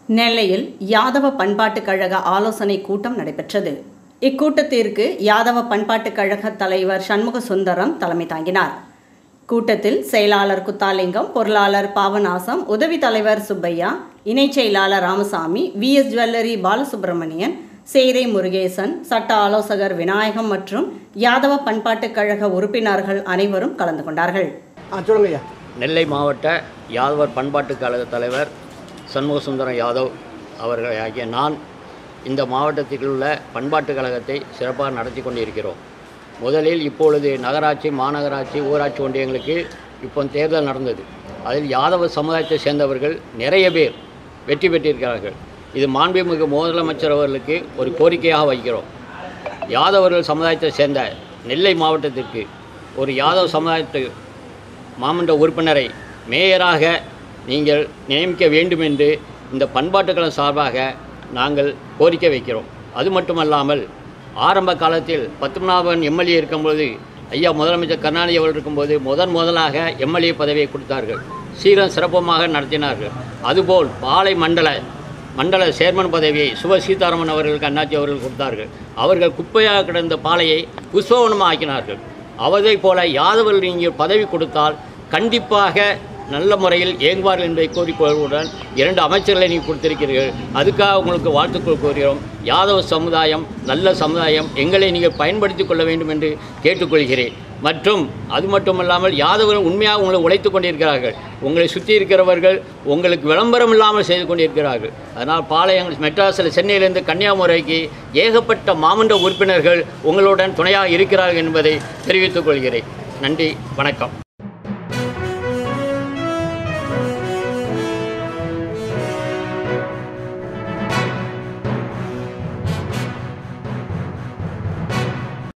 நெல்லையில் யாதவ பண்பாட்டுக் கழக ஆலோசனை கூட்டம் நடைபெற்றது இக்கூட்டத்திற்கு யாதவ பண்பாட்டுக் கழக தலைவர் சண்முக சுந்தரம் தலைமை தாங்கினார் கூட்டத்தில் செயலாளர் குத்தாலிங்கம் பொருளாளர் பாவநாசம் உதவி தலைவர் சுப்பையா இணைச் செயலாளர் ராமசாமி விஎஸ் ஜுவல்லரி பாலசுப்பிரமணியன் சேரை முருகேசன் சட்ட ஆலோசகர் விநாயகம் மற்றும் யாதவ பண்பாட்டுக் கழக உறுப்பினர்கள் அனைவரும் கலந்து கொண்டார்கள் ஆ சொல்லுங்க ஐயா நெல்லை மாவட்ட யாதவர் பண்பாட்டுக் கழக தலைவர் சண்முகசுந்தரம் யாதவ் அவர்கள் ஆகிய நான் இந்த மாவட்டத்தில் உள்ள பண்பாட்டுக் கழகத்தை சிறப்பாக நடத்தி கொண்டிருக்கிறோம் முதலில் இப்பொழுது நகராட்சி மாநகராட்சி ஊராட்சி ஒன்றியங்களுக்கு இப்போ தேர்தல் நடந்தது அதில் யாதவ சமுதாயத்தை சேர்ந்தவர்கள் நிறைய பேர் வெற்றி பெற்றிருக்கிறார்கள் இது மாண்புமிகு முதலமைச்சர் அவர்களுக்கு ஒரு கோரிக்கையாக வைக்கிறோம் யாதவர்கள் சமுதாயத்தை சேர்ந்த நெல்லை மாவட்டத்திற்கு ஒரு யாதவ சமுதாயத்து மாமன்ற உறுப்பினரை மேயராக நீங்கள் நியமிக்க வேண்டும் என்று இந்த பண்பாட்டுக்களம் சார்பாக நாங்கள் கோரிக்கை வைக்கிறோம் அது மட்டுமல்லாமல் ஆரம்ப காலத்தில் பத்மநாபன் எம்எல்ஏ இருக்கும்போது ஐயா முதலமைச்சர் கருணாநிதி அவர்கள் இருக்கும்போது முதன் முதலாக எம்எல்ஏ பதவியை கொடுத்தார்கள் சீரம் சிறப்பமாக நடத்தினார்கள் அதுபோல் பாலை மண்டல மண்டல சேர்மன் பதவியை சுப சீதாராமன் அவர்களுக்கு அண்ணாச்சி அவர்கள் கொடுத்தார்கள் அவர்கள் குப்பையாக கிடந்த பாலையை புஷ்பவனமாக ஆக்கினார்கள் அவதை போல யாதவர்கள் நீங்கள் பதவி கொடுத்தால் கண்டிப்பாக நல்ல முறையில் இயங்குவார்கள் என்பதை கோரிக்கையுடன் இரண்டு அமைச்சர்களை நீங்கள் கொடுத்திருக்கிறீர்கள் அதுக்காக உங்களுக்கு வாழ்த்துக்கள் கூறுகிறோம் யாதவ சமுதாயம் நல்ல சமுதாயம் எங்களை நீங்கள் பயன்படுத்திக் கொள்ள வேண்டும் என்று கேட்டுக்கொள்கிறேன் மற்றும் அது மட்டுமல்லாமல் யாதவர்கள் உண்மையாக உங்களை உழைத்து கொண்டிருக்கிறார்கள் உங்களை சுற்றி இருக்கிறவர்கள் உங்களுக்கு விளம்பரம் இல்லாமல் செய்து கொண்டிருக்கிறார்கள் அதனால் பாளையம் மெட்ராஸில் சென்னையிலிருந்து கன்னியாகுமரிக்கு ஏகப்பட்ட மாமன்ற உறுப்பினர்கள் உங்களுடன் துணையாக இருக்கிறார்கள் என்பதை தெரிவித்துக் கொள்கிறேன் நன்றி வணக்கம்